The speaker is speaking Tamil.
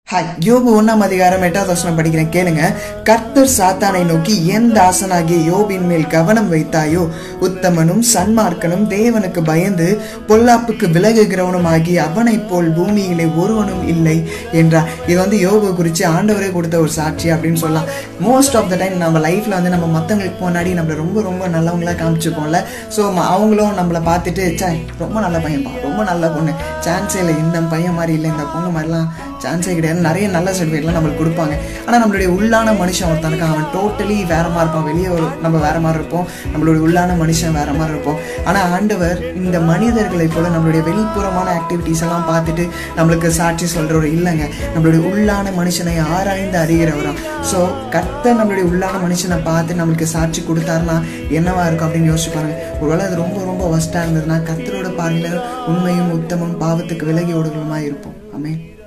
ஹாய் யோபு ஒன்னாம் அதிகாரம் எட்டாவது வசனம் படிக்கிறேன் கேளுங்க கர்த்தர் சாத்தானை நோக்கி என் தாசனாகிய யோபின் மேல் கவனம் வைத்தாயோ உத்தமனும் சன்மார்க்கனும் தேவனுக்கு பயந்து பொல்லாப்புக்கு விலகுகிறவனும் ஆகி அவனைப் போல் பூமியிலே ஒருவனும் இல்லை என்றார் இது வந்து யோபு குறித்து ஆண்டவரே கொடுத்த ஒரு சாட்சி அப்படின்னு சொல்லலாம் மோஸ்ட் ஆஃப் த டைம் நம்ம லைஃப்ல வந்து நம்ம மற்றவங்களுக்கு முன்னாடி நம்மளை ரொம்ப ரொம்ப நல்லவங்களா காமிச்சுப்போம்ல ஸோ அவங்களும் நம்மளை பார்த்துட்டு சே ரொம்ப நல்ல பையன்ப்பா ரொம்ப நல்ல பொண்ணு சான்ஸே இல்லை இந்த பையன் மாதிரி இல்லை இந்த பொண்ணு மாதிரிலாம் சான்ஸே கிடையாது நிறைய நல்ல சர்டிஃபிகேட்லாம் நம்மளுக்கு கொடுப்பாங்க ஆனால் நம்மளுடைய உள்ளான மனுஷன் ஒருத்தன் இருக்கான் அவன் டோட்டலி வேற மாதிரி இருப்பான் வெளியே ஒரு நம்ம வேற மாதிரி இருப்போம் நம்மளுடைய உள்ளான மனுஷன் வேற மாதிரி இருப்போம் ஆனால் ஆண்டவர் இந்த மனிதர்களைப் போல நம்மளுடைய வெளிப்புறமான ஆக்டிவிட்டீஸ் எல்லாம் பார்த்துட்டு நம்மளுக்கு சாட்சி சொல்றவர் இல்லைங்க நம்மளுடைய உள்ளான மனுஷனை ஆராய்ந்து அறிகிறவரும் ஸோ கர்த்தர் நம்மளுடைய உள்ளான மனுஷனை பார்த்து நம்மளுக்கு சாட்சி கொடுத்தாருன்னா என்னவா இருக்கும் அப்படின்னு யோசிச்சு பாருங்க ஒருவேளை அது ரொம்ப ரொம்ப ஒஸ்ட்டாக இருந்ததுன்னா கர்த்தரோட பார்வையில் உண்மையும் உத்தமும் பாவத்துக்கு விலகி ஓடுகளுமா இருப்போம் ஆமென்